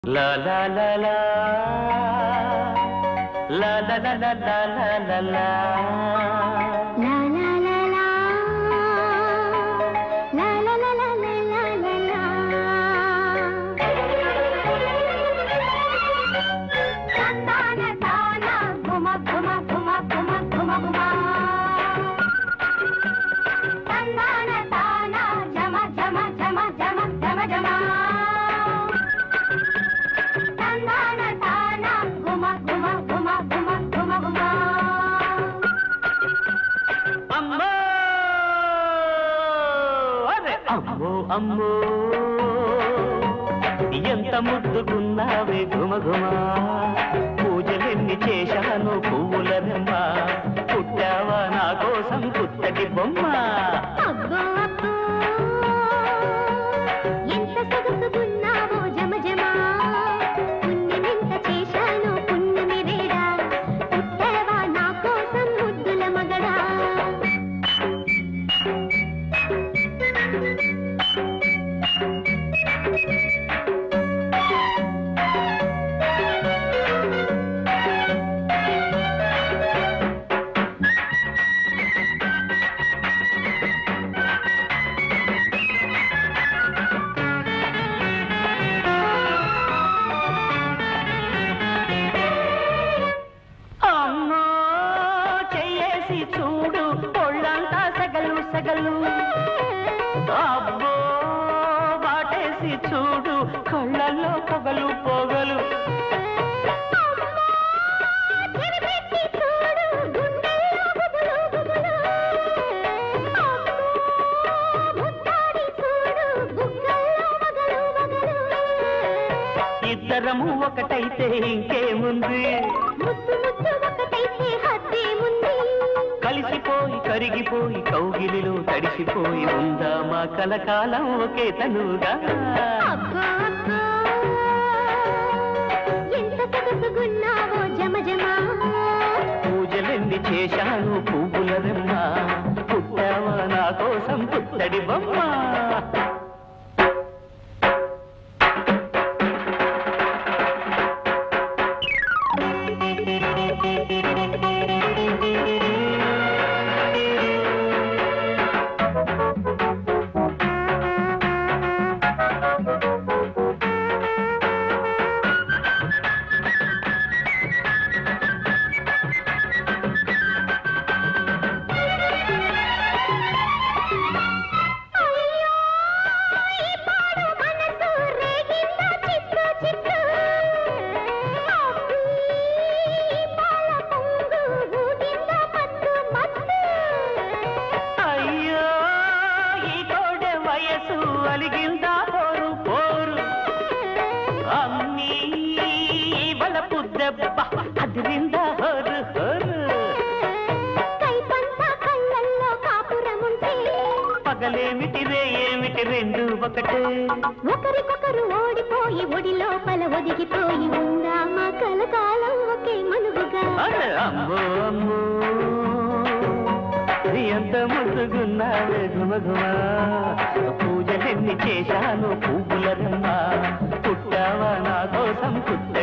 La la la la La la la la la la la la La la la la La la la la la la la la తందాన తాన గుమ గుమ గుమ గుమ గుమ గుమ తందాన తాన జమ జమ జమ జమ జమ జమ తందాన తాన గుమ గుమ గుమ గుమ గుమ గుమ అమ్మో అరే అమ్మో అమ్మో ఎంత ముద్దుకున్నావే గుమ గుమ పూజలెన్ని చేశాను పువ్వులనమ్మ పుట్టావా నా కోసం పుత్తటి బొమ్మ అబ్బో అబ్బో ఎంత సొగసుకున్నావో జమ జమ పుణ్యమెంత చేశానో పుణ్యమి వేడా పుట్టావా నా కోసం ముద్దుల మగడా అమ్మో చెయ్యేసి చూడు ఒళ్ళంతా సగలు సగలు అబ్బో వాటేసి చూడు కళ్ళల్లో పొగలు పొగలు చెవిపెట్టి చూడు గుండెల్లో గుబులు గుబులు అబ్బో ముద్దాడి చూడు బుగ్గల్లో మగలు మగలు ఇద్దరము ఒకటైతే ఇంకేముంది ముద్దు ముద్దు ఒకటైతే హద్దేముంది కలిసిపోయి కరిగిపోయి కౌగిలిలో తడిసిపోయి ఉందా మా కలకాలం ఒకే తనుగా అబ్బో అబ్బో ఎంత సొగసుగున్నావో జమ జమ పూజలెన్ని చేశాను పువ్వుల రెమ్మ పుట్టావా నా కోసం పుత్తడి బొమ్మ అయ్యో ఈ పాడు మనసు రేగిందా చిత్తు చిత్తు అబ్బీ, ఈ పాల పొంగు ఊగిందా మత్తు మత్తు అయ్యో ఈ కోడె వయసు అలిగిందా పోరు పోరు అమ్మీ వలపు దెబ్బ అదిరిందా హోరు హోరు కైపంతా కళ్ళల్లో కాపురముంటే పగలేమిటిదే ఏమిటి రెండు ఒకటే ఒకరికొకరు ఓడిపోయి ఒడి లోపల ఒదిగిపోయి ఉందా మా కలకాలం ఒకే మనువుగా అరే అమ్మో అమ్మో ఎంత ముద్దుగున్నావే గుమ గుమ పూజలెన్ని చేశాను పువ్వుల రమ్మ పుట్టావా నా కోసం పుట్ట